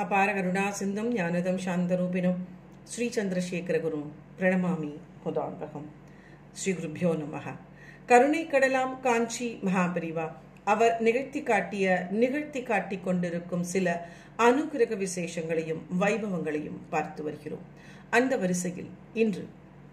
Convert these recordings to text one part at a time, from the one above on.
அபார கருணா சிந்தம் ஞானதம் சாந்தரூபிணம் ஸ்ரீ சந்திரசேகரகுரு பிரணமாமி முதாந்தகம் ஸ்ரீ குருபியோ நமக கருணை கடலாம் காஞ்சி மகாபரிவா அவர் நிகழ்த்தி காட்டிய நிகழ்த்தி காட்டிக் கொண்டிருக்கும் சில அனுகிரக விசேஷங்களையும் வைபவங்களையும் பார்த்து வருகிறோம் அந்த வரிசையில் இன்று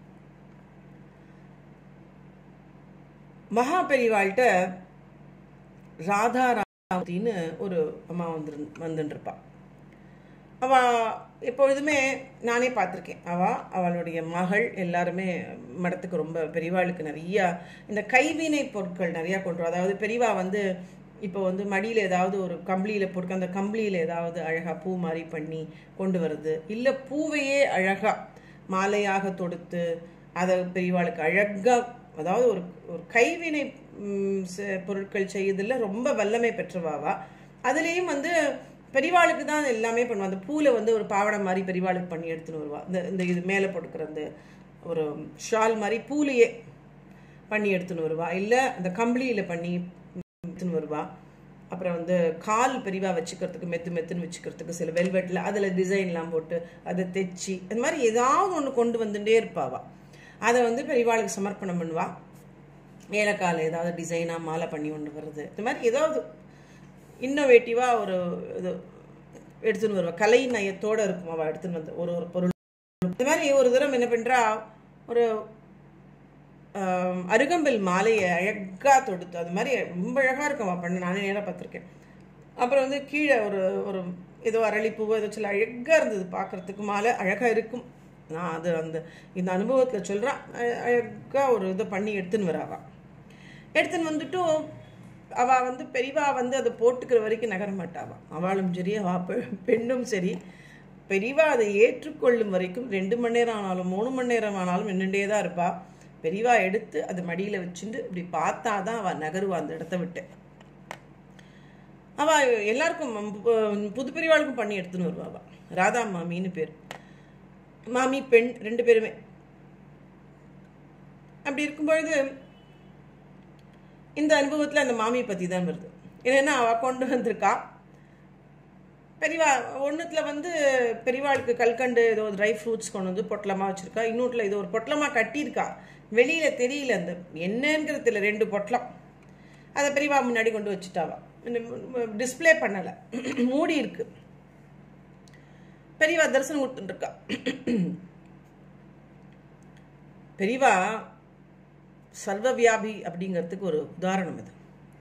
மகாபெரிவாள்கிட்ட ராதா ராமத்தின்னு ஒரு அம்மா வந்து வந்துருப்பா அவ எப்பொழுதுமே நானே பார்த்துருக்கேன் அவ அவளுடைய மகள் எல்லாருமே மடத்துக்கு ரொம்ப பெரியவாளுக்கு நிறைய இந்த கைவினை பொருட்கள் நிறையா கொண்டு வரும் அதாவது பெரியவா வந்து இப்போ வந்து மடியில் ஏதாவது ஒரு கம்பளியில் போட்டு அந்த கம்பளியில் ஏதாவது அழகாக பூ மாதிரி பண்ணி கொண்டு வருது இல்லை பூவையே அழகாக மாலையாக தொடுத்து அதை பெரியவாளுக்கு அழகாக அதாவது ஒரு ஒரு கைவினை பொருட்கள் செய்யறதுல ரொம்ப வல்லமை பெற்றவாவா அதுலேயும் வந்து பெரிவாளுக்கு தான் எல்லாமே பண்ணுவா அந்த பூவில் வந்து ஒரு பாவடை மாதிரி பெரிவாளுக்கு பண்ணி எடுத்துன்னு வருவா இந்த இந்த இது மேலே போட்டுக்கிற அந்த ஒரு ஷால் மாதிரி பூலையே பண்ணி எடுத்துன்னு வருவா இல்லை அந்த கம்பளியில் பண்ணி எடுத்துன்னு வருவா அப்புறம் வந்து கால் பெரிவா வச்சுக்கிறதுக்கு மெத்து மெத்துன்னு வச்சுக்கிறதுக்கு சில வெல்வெட்டில் அதில் டிசைன்லாம் போட்டு அதை தைச்சி அந்த மாதிரி ஏதாவது ஒன்று கொண்டு வந்துட்டே இருப்பாவா அதை வந்து பெரிவாளுக்கு சமர்ப்பணம் பண்ணுவா ஏலக்கால ஏதாவது டிசைனாக மாலை பண்ணி கொண்டு வருது இந்த மாதிரி ஏதாவது இன்னோவேட்டிவாக ஒரு இது எடுத்துன்னு வருவா கலை நயத்தோடு இருக்கும் அவள் எடுத்துன்னு வந்து ஒரு ஒரு பொருள் இந்த மாதிரி ஒரு தூரம் என்ன பண்ணுறா ஒரு அருகம்பில் மாலையை அழகாக தொடுத்து அது மாதிரி ரொம்ப அழகாக இருக்கும் அவள் பண்ண நானே நேராக பார்த்துருக்கேன் அப்புறம் வந்து கீழே ஒரு ஒரு ஏதோ அரளிப்பூவோ ஏதோ சில அழகாக இருந்தது பார்க்குறதுக்கு மாலை அழகாக இருக்கும் நான் அது அந்த இந்த அனுபவத்தில் சொல்கிறான் அழகாக ஒரு இதை பண்ணி எடுத்துன்னு வராவா எடுத்துன்னு வந்துட்டும் அவள் வந்து பெரியவா வந்து அதை போட்டுக்கிற வரைக்கும் நகர மாட்டாவா அவளும் சரி அவள் பெண்ணும் சரி பெரியவா அதை ஏற்றுக்கொள்ளும் வரைக்கும் ரெண்டு மணி நேரம் ஆனாலும் மூணு மணி நேரம் ஆனாலும் நின்றுட்டே தான் இருப்பாள் பெரியவா எடுத்து அதை மடியில் வச்சுட்டு இப்படி பார்த்தா தான் அவள் நகருவா அந்த இடத்த விட்டு அவள் எல்லாருக்கும் புது பெரியவாளுக்கும் பண்ணி எடுத்துன்னு வருவா அவள் ராதா மாமின்னு பேர் மாமி பெண் ரெண்டு பேருமே அப்படி இருக்கும்பொழுது இந்த அனுபவத்தில் அந்த மாமியை பற்றி தான் வருது ஏன்னா அவள் கொண்டு வந்திருக்கா பெரியவா ஒன்றுத்தில் வந்து பெரியவாளுக்கு கல்கண்டு ஏதோ ட்ரை ஃப்ரூட்ஸ் கொண்டு வந்து பொட்டலமாக வச்சுருக்கா இன்னொட்டில் இது ஒரு பொட்டலமாக கட்டியிருக்கா வெளியில் தெரியல அந்த என்னங்கிறதுல ரெண்டு பொட்டலம் அதை பெரியவா முன்னாடி கொண்டு வச்சுட்டாவா டிஸ்பிளே பண்ணலை மூடி இருக்கு பெரியவா தரிசனம் கொடுத்துட்டுருக்கா பெரியவா சர்வவியாபி அப்படிங்கிறதுக்கு ஒரு உதாரணம் இது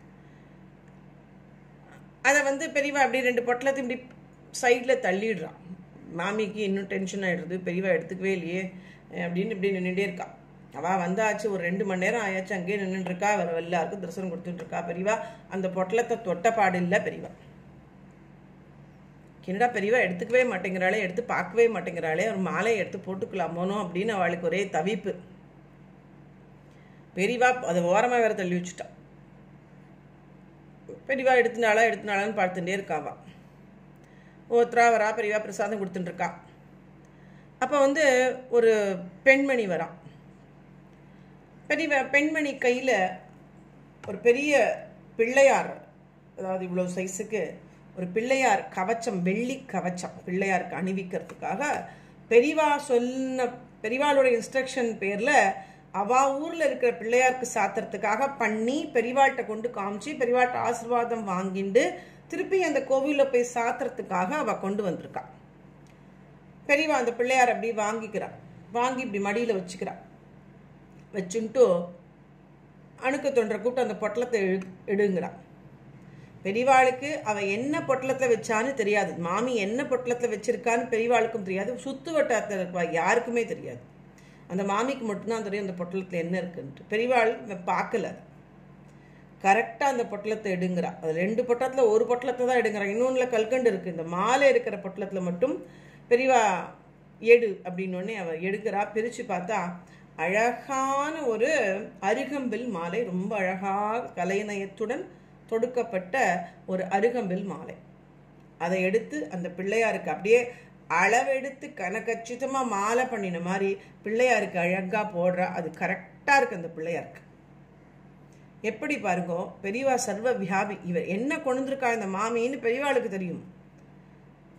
அதை வந்து பெரியவா அப்படி ரெண்டு பொட்டலத்தையும் இப்படி சைடில் தள்ளிடுறான் மாமிக்கு இன்னும் டென்ஷன் ஆகிடுறது பெரியவா எடுத்துக்கவே இல்லையே அப்படின்னு இப்படி நின்றுட்டே இருக்கா அவள் வந்தாச்சு ஒரு ரெண்டு மணி நேரம் ஆயாச்சு அங்கேயே நின்றுட்டுருக்கா அவர் எல்லாருக்கும் தரிசனம் கொடுத்துட்டுருக்கா பெரியவா அந்த பொட்டலத்தை தொட்ட பாடு இல்லை பெரியவா என்னடா பெரியவா எடுத்துக்கவே மாட்டேங்கிறாளே எடுத்து பார்க்கவே மாட்டேங்கிறாளே ஒரு மாலையை எடுத்து போட்டுக்கலாமோனோ அப்படின்னு அவளுக்கு ஒரே தவிப்பு பெரியவா அதை ஓரமாக வேற தள்ளி வச்சுட்டா பெரியவா எடுத்துனாளா எடுத்துனாளான்னு பார்த்துட்டே இருக்காவா ஒருத்தரா வரா பெரியவா பிரசாதம் கொடுத்துட்டு இருக்கா அப்போ வந்து ஒரு பெண்மணி வரான் பெரிய பெண்மணி கையில் ஒரு பெரிய பிள்ளையார் அதாவது இவ்வளோ சைஸுக்கு ஒரு பிள்ளையார் கவச்சம் வெள்ளி கவச்சம் பிள்ளையாருக்கு அணிவிக்கிறதுக்காக பெரியவா சொன்ன பெரியவாளுடைய இன்ஸ்ட்ரக்ஷன் பேரில் அவா ஊரில் இருக்கிற பிள்ளையாருக்கு சாத்துறதுக்காக பண்ணி பெரியவாள்கிட்ட கொண்டு காமிச்சு பெரியவாள்கிட்ட ஆசிர்வாதம் வாங்கிண்டு திருப்பி அந்த கோவிலில் போய் சாத்துறதுக்காக அவள் கொண்டு வந்திருக்கா பெரியவா அந்த பிள்ளையார் அப்படி வாங்கிக்கிறா வாங்கி இப்படி மடியில் வச்சுக்கிறா வச்சுன்ட்டு அணுக்க தொண்டரை கூப்பிட்டு அந்த பொட்டலத்தை எடு எடுங்கிறா பெரியவாளுக்கு அவள் என்ன பொட்டலத்தில் வச்சான்னு தெரியாது மாமி என்ன பொட்டலத்தில் வச்சிருக்கான்னு பெரியவாளுக்கும் தெரியாது சுத்து வட்டாரத்தில் இருக்கா யாருக்குமே தெரியாது அந்த மாமிக்கு மட்டும்தான் தெரியும் அந்த பொட்டலத்தில் என்ன இருக்குன்ட்டு பெரியவாள் பார்க்கல கரெக்டாக அந்த பொட்டலத்தை எடுங்கிறா அது ரெண்டு பொட்டலத்தில் ஒரு பொட்டலத்தை தான் எடுங்கிறா இன்னொன்றில் கல்கண்டு இருக்குது இந்த மாலை இருக்கிற பொட்டலத்தில் மட்டும் பெரியவா எடு அப்படின்னோடனே அவள் எடுக்கிறா பிரித்து பார்த்தா அழகான ஒரு அருகம்பில் மாலை ரொம்ப அழகாக கலைநயத்துடன் தொடுக்கப்பட்ட ஒரு அருகம்பில் மாலை அதை எடுத்து அந்த பிள்ளையாருக்கு அப்படியே அளவெடுத்து கனக்கச்சிதமாக மாலை பண்ணின மாதிரி பிள்ளையாருக்கு அழகாக போடுறா அது கரெக்டாக இருக்குது அந்த பிள்ளையாருக்கு எப்படி பாருங்கோ பெரியவா சர்வ வியாபி இவர் என்ன கொண்டுருக்கா இந்த மாமின்னு பெரியவாளுக்கு தெரியும்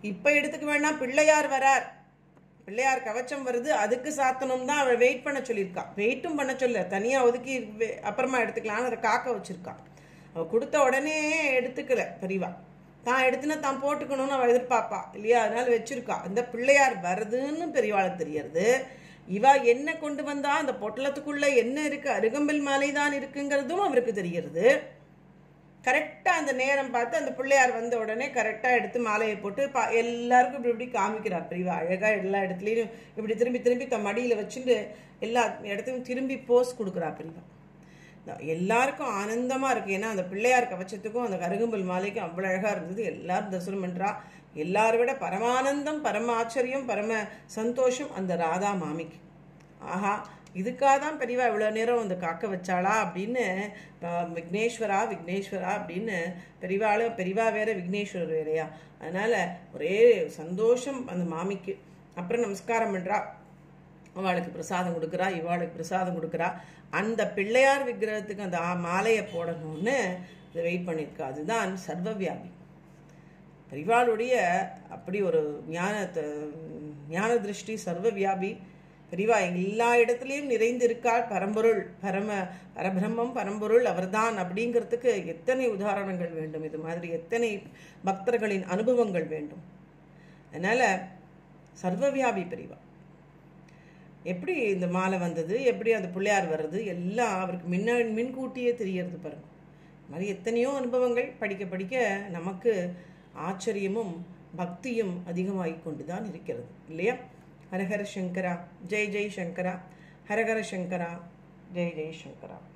இப்போ எடுத்துக்க வேணாம் பிள்ளையார் வரார் பிள்ளையார் கவச்சம் வருது அதுக்கு சாத்தணும் தான் அவள் வெயிட் பண்ண சொல்லியிருக்கா வெயிட்டும் பண்ண சொல்ல தனியாக ஒதுக்கி வே- அப்புறமா எடுத்துக்கலாம்னு அதை காக்க வச்சிருக்கா அவள் கொடுத்த உடனே எடுத்துக்கல பெரியவா தான் எடுத்துனா தான் போட்டுக்கணும்னு அவள் எதிர்பார்ப்பா இல்லையா அதனால வச்சிருக்கா இந்த பிள்ளையார் வருதுன்னு பெரியவாளுக்கு தெரியறது இவ என்ன கொண்டு வந்தா அந்த பொட்டலத்துக்குள்ள என்ன இருக்கு அருகம்பில் மாலை தான் இருக்குங்கிறதும் அவருக்கு தெரிகிறது கரெக்டாக அந்த நேரம் பார்த்து அந்த பிள்ளையார் வந்த உடனே கரெக்டாக எடுத்து மாலையை போட்டு பா எல்லாருக்கும் இப்படி இப்படி காமிக்கிறார் பிரிவா அழகாக எல்லா இடத்துலையும் இப்படி திரும்பி திரும்பி தன் மடியில் வச்சுட்டு எல்லா இடத்துலையும் திரும்பி போஸ் கொடுக்குறா பிரிவா எல்லாருக்கும் ஆனந்தமாக இருக்குது ஏன்னா அந்த பிள்ளையார் கவச்சத்துக்கும் அந்த கருகும்பல் மாலைக்கும் அவ்வளோ அழகாக இருந்தது எல்லாரும் தரிசனம் பண்ணுறா எல்லாரை விட பரமானந்தம் பரம ஆச்சரியம் பரம சந்தோஷம் அந்த ராதா மாமிக்கு ஆஹா இதுக்காக தான் பெரியவா இவ்வளோ நேரம் வந்து காக்க வச்சாளா அப்படின்னு ஆஹ், விக்னேஸ்வரா விக்னேஸ்வரா அப்படின்னு பெரியவாளு பெரியவா வேற விக்னேஸ்வரர் வேறையா அதனால ஒரே சந்தோஷம் அந்த மாமிக்கு அப்புறம் நமஸ்காரம் பண்றா அவளுக்கு பிரசாதம் கொடுக்குறா இவாளுக்கு பிரசாதம் கொடுக்குறா அந்த பிள்ளையார் விக்கிரகத்துக்கு அந்த ஆ- மாலையை போடணும்னு இதை வெயிட் பண்ணியிருக்கா அதுதான் சர்வவியாபி பெரிவாளுடைய அப்படி ஒரு ஞான ஞான திருஷ்டி சர்வ வியாபி பெரிவா எல்லா இடத்துலையும் நிறைந்திருக்காள் பரம்பொருள் பரம பரபிரம்மம் பரம்பொருள் அவர்தான் அப்படிங்கிறதுக்கு எத்தனை உதாரணங்கள் வேண்டும் இது மாதிரி எத்தனை பக்தர்களின் அனுபவங்கள் வேண்டும் அதனால சர்வவியாபி பெரிவா எப்படி இந்த மாலை வந்தது எப்படி அந்த பிள்ளையார் வர்றது எல்லாம் அவருக்கு முன்ன முன்கூட்டியே தெரியறது பாருங்க இது மாதிரி எத்தனையோ அனுபவங்கள் படிக்க படிக்க நமக்கு ஆச்சரியமும் பக்தியும் அதிகமாகிக் கொண்டு தான் இருக்கிறது இல்லையா ஹரஹர சங்கரா ஜெய் ஜெய் சங்கரா ஹரஹர சங்கரா ஜெய் ஜெய் சங்கரா